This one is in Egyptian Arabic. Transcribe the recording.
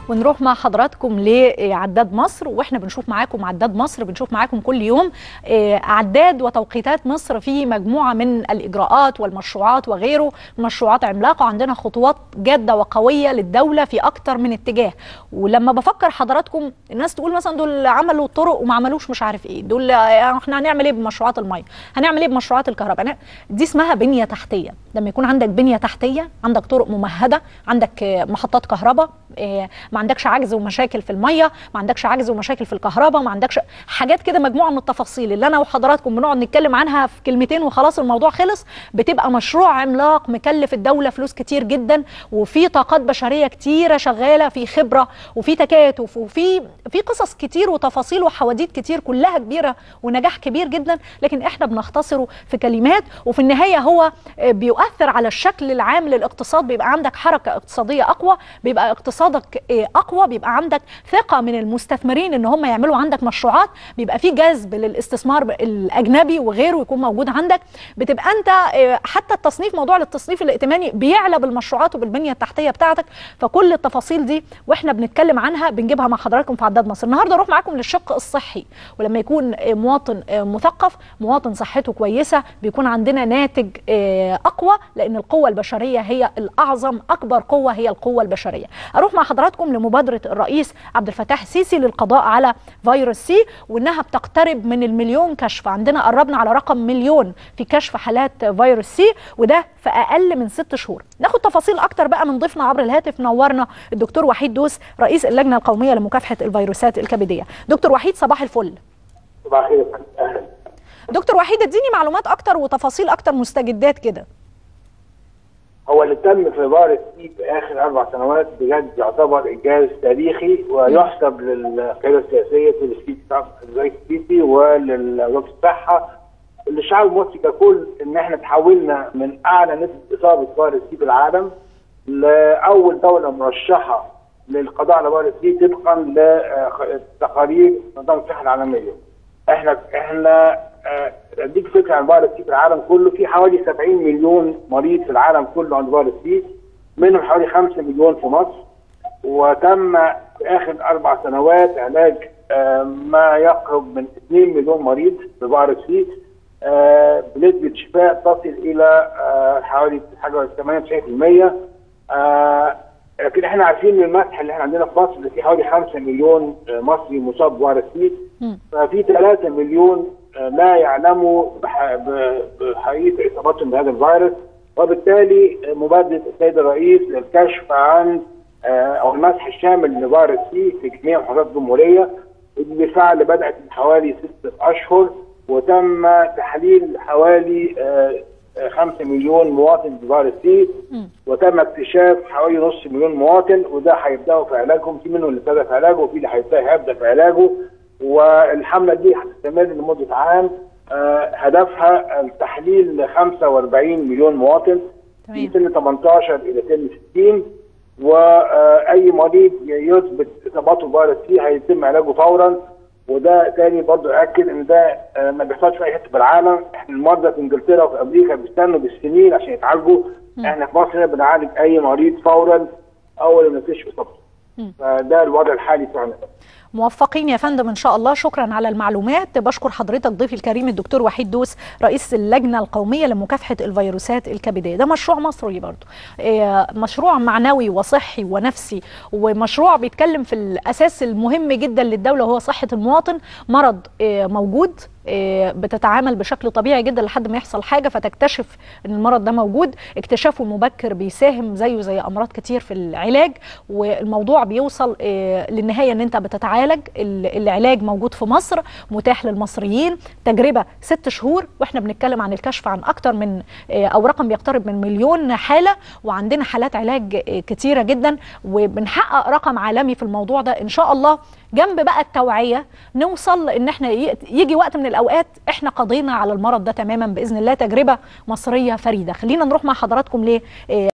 ونروح مع حضراتكم لعداد مصر واحنا بنشوف معاكم عداد مصر بنشوف معاكم كل يوم عداد وتوقيتات مصر في مجموعه من الاجراءات والمشروعات وغيره مشروعات عملاقه عندنا خطوات جاده وقويه للدوله في اكتر من اتجاه ولما بفكر حضراتكم الناس تقول مثلا دول عملوا الطرق وما عملوش مش عارف ايه دول احنا هنعمل ايه بمشروعات الميه هنعمل ايه بمشروعات الكهرباء دي اسمها بنيه تحتيه لما يكون عندك بنيه تحتيه عندك طرق ممهده عندك محطات كهرباء ما عندكش عجز ومشاكل في الميه ما عندكش عجز ومشاكل في الكهرباء ما عندكش حاجات كده مجموعه من التفاصيل اللي انا وحضراتكم بنقعد نتكلم عنها في كلمتين وخلاص الموضوع خلص بتبقى مشروع عملاق مكلف الدوله فلوس كتير جدا وفي طاقات بشريه كتيره شغاله في خبره وفي تكاتف وفي في قصص كتير وتفاصيل وحواديت كتير كلها كبيره ونجاح كبير جدا لكن احنا بنختصره في كلمات وفي النهايه هو بيؤثر على الشكل العام للاقتصاد بيبقى عندك حركه اقتصاديه اقوى بيبقى اقتصادك اقوى بيبقى عندك ثقه من المستثمرين ان هم يعملوا عندك مشروعات بيبقى في جذب للاستثمار الاجنبي وغيره يكون موجود عندك بتبقى انت حتى التصنيف موضوع التصنيف الائتماني بيعلى بالمشروعات وبالبنيه التحتيه بتاعتك فكل التفاصيل دي واحنا بنتكلم عنها بنجيبها مع حضراتكم في عداد مصر النهارده اروح معاكم للشق الصحي ولما يكون مواطن مثقف مواطن صحته كويسه بيكون عندنا ناتج اقوى لان القوه البشريه هي الاعظم اكبر قوه هي القوه البشريه اروح مع حضراتكم لمبادره الرئيس عبد الفتاح السيسي للقضاء على فيروس سي وانها بتقترب من المليون كشف عندنا قربنا على رقم مليون في كشف حالات فيروس سي وده في اقل من ست شهور ناخد تفاصيل اكتر بقى من ضيفنا عبر الهاتف نورنا الدكتور وحيد دوس رئيس اللجنه القوميه لمكافحه الفيروسات الكبديه دكتور وحيد صباح الفل صباح الخير اهلا دكتور وحيد اديني معلومات اكتر وتفاصيل اكتر مستجدات كده هو اللي تم في فيروس سي في اخر اربع سنوات بجد يعتبر انجاز تاريخي ويحسب للقياده السياسيه في الرئيس السيسي ولوزاره الصحه للشعب المصري ككل ان احنا تحولنا من اعلى نسبه اصابه فيروس سي في العالم لاول دوله مرشحه للقضاء على فيروس سي طبقا لتقارير منظمه الصحه العالميه. احنا احنا اديك فكره عن فيروس سي في العالم كله في حوالي 70 مليون مريض في العالم كله عند فيروس سي منهم حوالي 5 مليون في مصر وتم في اخر اربع سنوات علاج ما يقرب من 2 مليون مريض بفيروس سي بنسبه شفاء تصل الى حوالي حاجه 98% لكن احنا عارفين من المسح اللي احنا عندنا في مصر ان في حوالي 5 مليون مصري مصاب بفيروس سي ففي 3 مليون لا يعلموا بحقيقه اصابتهم بهذا الفيروس وبالتالي مبادره السيد الرئيس للكشف عن او المسح الشامل لفيروس سي في جميع محافظات الجمهوريه بالفعل بدات من حوالي ست اشهر وتم تحليل حوالي 5 مليون مواطن بفيروس سي وتم اكتشاف حوالي نص مليون مواطن وده هيبداوا في علاجهم في منهم اللي ابتدى في علاجه وفي اللي هيبدا في علاجه والحمله دي هتستمر لمده عام آه هدفها التحليل ل 45 مليون مواطن من سن 18 الى سن 60 واي مريض يثبت اصابته بفيروس سي هيتم علاجه فورا وده تاني برضه ياكد ان ده آه ما بيحصلش في اي حته في العالم احنا المرضى في انجلترا وفي امريكا بيستنوا بالسنين عشان يتعالجوا احنا في مصر بنعالج اي مريض فورا اول ما يكتشف اصابته فده الوضع الحالي بتاعنا موفقين يا فندم ان شاء الله شكرا على المعلومات بشكر حضرتك ضيفي الكريم الدكتور وحيد دوس رئيس اللجنه القوميه لمكافحه الفيروسات الكبديه ده مشروع مصري برضه مشروع معنوي وصحي ونفسي ومشروع بيتكلم في الاساس المهم جدا للدوله وهو صحه المواطن مرض موجود بتتعامل بشكل طبيعي جدا لحد ما يحصل حاجه فتكتشف ان المرض ده موجود اكتشافه المبكر بيساهم زيه زي امراض كتير في العلاج والموضوع بيوصل للنهايه ان انت بتتعالج العلاج موجود في مصر متاح للمصريين تجربه ست شهور واحنا بنتكلم عن الكشف عن اكتر من او رقم بيقترب من مليون حاله وعندنا حالات علاج كتيره جدا وبنحقق رقم عالمي في الموضوع ده ان شاء الله جنب بقى التوعيه نوصل ان احنا يجي وقت من الاوقات احنا قضينا على المرض ده تماما باذن الله تجربه مصريه فريده خلينا نروح مع حضراتكم ل